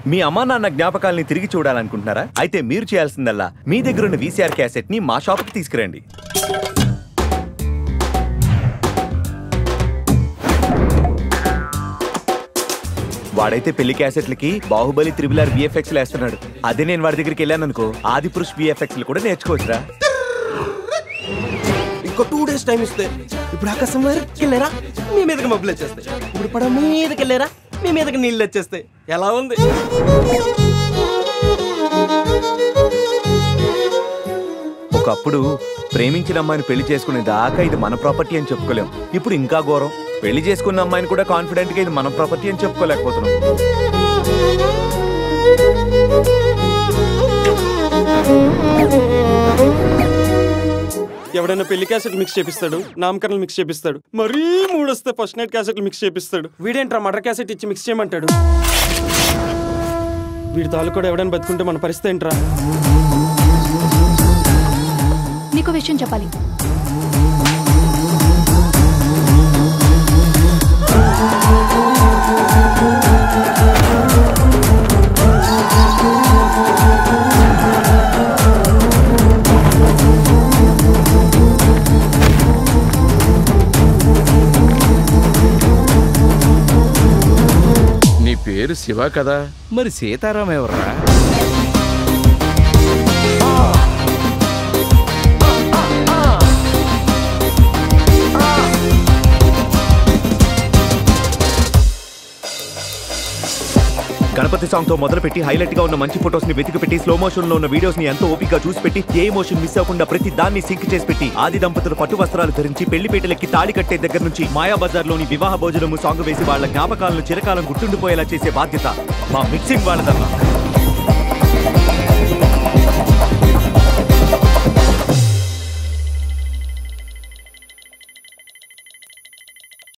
మీ అమ్మా నాన్న జ్ఞాపకాలని తిరిగి చూడాలనుకుంటున్నారా అయితే మీరు చేయాల్సిందల్లా మీ దగ్గర ఉన్న వీసీఆర్ క్యాసెట్ ని మా షాప్కి తీసుకురండి వాడైతే పెళ్లి క్యాసెట్లకి బాహుబలి త్రిబుల్ ఆర్ విఎఫ్ఎక్స్ వేస్తున్నాడు అదే నేను వాడి దగ్గరికి వెళ్ళాను అనుకో ఆది పురుష్ విఎఫ్ఎక్స్ కూడా నేర్చుకోవచ్చురా ఇంకో టూ డేస్ టైం ఇస్తే ఇప్పుడు ఆకాశం వరకు వెళ్ళారా మీ మీదకి మబ్బులు వచ్చేస్తాయి ఇప్పుడు పడ మీదకి వెళ్ళారా మీ మీదకి నీళ్ళు వచ్చేస్తాయి ఎలా ఉంది ఒకప్పుడు ప్రేమించిన అమ్మాయిని పెళ్లి చేసుకునే దాకా ఇది మన ప్రాపర్టీ అని చెప్పుకోలేం ఇప్పుడు ఇంకా ఘోరం పెళ్లి చేసుకున్న అమ్మాయిని కూడా కాన్ఫిడెంట్ గా ఇది మన ప్రాపర్టీ అని చెప్పుకోలేకపోతున్నాం ఎవడైనా పెళ్లి క్యాసెట్ మిక్స్ చేపిస్తాడు నామకరణలు మిక్స్ చేపిస్తాడు మరీ మూడు వస్తే ఫస్ట్ నైట్ క్యాసెట్లు మిక్స్ చేపిస్తాడు వీడేంట్రా మటర్ క్యాసెట్ ఇచ్చి మిక్స్ చేయమంటాడు వీడి తాలూకు కూడా ఎవడైనా బతుకుంటే మన పరిస్థితి ఏంట్రా నీకు విషయం చెప్పాలి నీ పేరు శివ కదా మరి సీతారాం ఎవర్రా గణపతి సాంగ్ తో మొదలు పెట్టి హైలైట్ గా ఉన్న మంచి ఫొటోస్ ని వెతికి పెట్టి స్లో మోషన్ లో ఉన్న వీడియోస్ ని ఎంతో ఓపిక చూసి పెట్టి ఏ ఎమోషన్ మిస్ అవ్వకుండా ప్రతి దాన్ని సింక్ చేసి పెట్టి ఆది దంపతులు పట్టు వస్త్రాలు ధరించి పెళ్లి పీటలెక్కి తాళి కట్టే దగ్గర నుంచి మాయా బజార్ లోని వివాహ భోజనము సాంగ్ వేసి వాళ్ళ జ్ఞాపకాలను చిరకాలం గుర్తుండిపోయేలా చేసే బాధ్యత మా మిక్సింగ్ వాళ్ళదన్నా